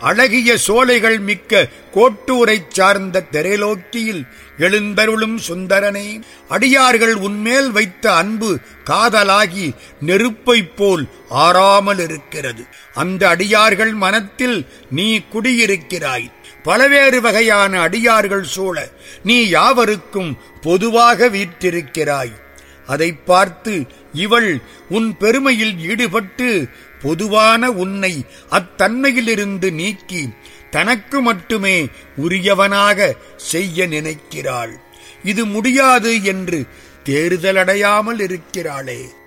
அழகிய சோலைகள் மிக்க கோட்டூரைச் சார்ந்த திரைலோக்கியில் எழுந்தருளும் சுந்தரனே அடியார்கள் உன்மேல் வைத்த அன்பு காதலாகி நெருப்பைப் போல் ஆறாமல் இருக்கிறது அந்த அடியார்கள் மனத்தில் நீ குடியிருக்கிறாய் பலவேறு வகையான அடியார்கள் சூழ நீ யாவருக்கும் பொதுவாக வீற்றிருக்கிறாய் அதை பார்த்து இவள் உன் பெருமையில் ஈடுபட்டு பொதுவான உன்னை அத்தன்மையிலிருந்து நீக்கி தனக்கு மட்டுமே உரியவனாக செய்ய நினைக்கிறாள் இது முடியாது என்று தேறுதலடையாமல் இருக்கிறாளே